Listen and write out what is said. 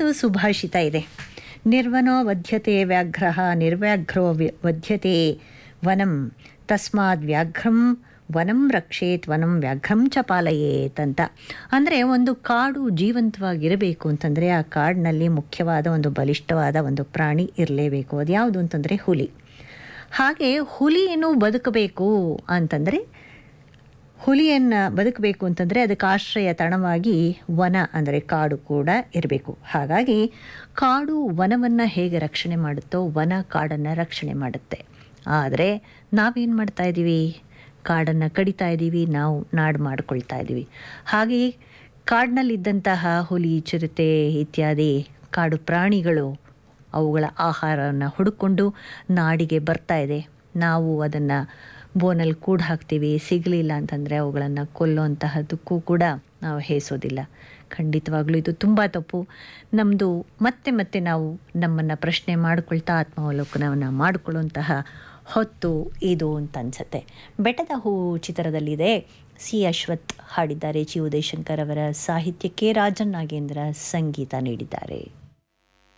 ಸುಭಾಷಿತ ಇದೆ ನಿರ್ವನೋ ವಧ್ಯತೆ ವ್ಯಾಘ್ರ ನಿರ್ವ್ಯಾಘ್ರೋ ವಿ- ವಧ್ಯತೆ ವನಂ ತಸ್ಮಾದ್ ವ್ಯಾಘ್ರಂ ವನಂ ರಕ್ಷೇತ್ ವನಂ ವ್ಯಾಘ್ರಂ ಚ ಪಾಲಯೇತ್ ಅಂತ ಅಂದರೆ ಒಂದು ಕಾಡು ಜೀವಂತವಾಗಿರಬೇಕು ಅಂತಂದರೆ ಆ ಕಾಡಿನಲ್ಲಿ ಮುಖ್ಯವಾದ ಒಂದು ಬಲಿಷ್ಠವಾದ ಒಂದು ಪ್ರಾಣಿ ಇರಲೇಬೇಕು ಅದು ಯಾವುದು ಅಂತಂದರೆ ಹುಲಿ ಹಾಗೆ ಹುಲಿಯನ್ನು ಬದುಕಬೇಕು ಅಂತಂದರೆ ಹುಲಿಯನ್ನು ಬದುಕಬೇಕು ಅಂತಂದರೆ ಅದಕ್ಕೆ ಆಶ್ರಯ ತಾಣವಾಗಿ ವನ ಅಂದರೆ ಕಾಡು ಕೂಡ ಇರಬೇಕು ಹಾಗಾಗಿ ಕಾಡು ವನವನ್ನು ಹೇಗೆ ರಕ್ಷಣೆ ಮಾಡುತ್ತೋ ವನ ಕಾಡನ್ನು ರಕ್ಷಣೆ ಮಾಡುತ್ತೆ ಆದರೆ ನಾವೇನು ಮಾಡ್ತಾ ಇದ್ದೀವಿ ಕಾಡನ್ನು ಕಡಿತಾ ಇದ್ದೀವಿ ನಾವು ನಾಡು ಮಾಡ್ಕೊಳ್ತಾ ಇದ್ದೀವಿ ಹಾಗೆಯೇ ಕಾಡಿನಲ್ಲಿದ್ದಂತಹ ಹುಲಿ ಚಿರತೆ ಇತ್ಯಾದಿ ಕಾಡು ಪ್ರಾಣಿಗಳು ಅವುಗಳ ಆಹಾರವನ್ನು ಹುಡುಕೊಂಡು ನಾಡಿಗೆ ಬರ್ತಾ ಇದೆ ನಾವು ಅದನ್ನು ಬೋನಲ್ಲಿ ಕೂಡು ಹಾಕ್ತೀವಿ ಸಿಗಲಿಲ್ಲ ಅಂತಂದರೆ ಅವುಗಳನ್ನು ಕೊಲ್ಲುವಂತಹದಕ್ಕೂ ಕೂಡ ನಾವು ಹೇಸೋದಿಲ್ಲ ಖಂಡಿತವಾಗ್ಲೂ ಇದು ತುಂಬ ತಪ್ಪು ನಮ್ಮದು ಮತ್ತೆ ಮತ್ತೆ ನಾವು ನಮ್ಮನ್ನು ಪ್ರಶ್ನೆ ಮಾಡಿಕೊಳ್ತಾ ಆತ್ಮಾವಲೋಕನವನ್ನು ಮಾಡಿಕೊಳ್ಳುವಂತಹ ಹೊತ್ತು ಇದು ಅಂತ ಅನ್ಸುತ್ತೆ ಬೆಟ್ಟದ ಹೂ ಚಿತ್ರದಲ್ಲಿದೆ ಸಿ ಅಶ್ವಥ್ ಹಾಡಿದ್ದಾರೆ ಚಿ ಉದಯಶಂಕರ್ ಅವರ ಸಾಹಿತ್ಯಕ್ಕೆ ರಾಜನ್ ನಾಗೇಂದ್ರ ಸಂಗೀತ ನೀಡಿದ್ದಾರೆ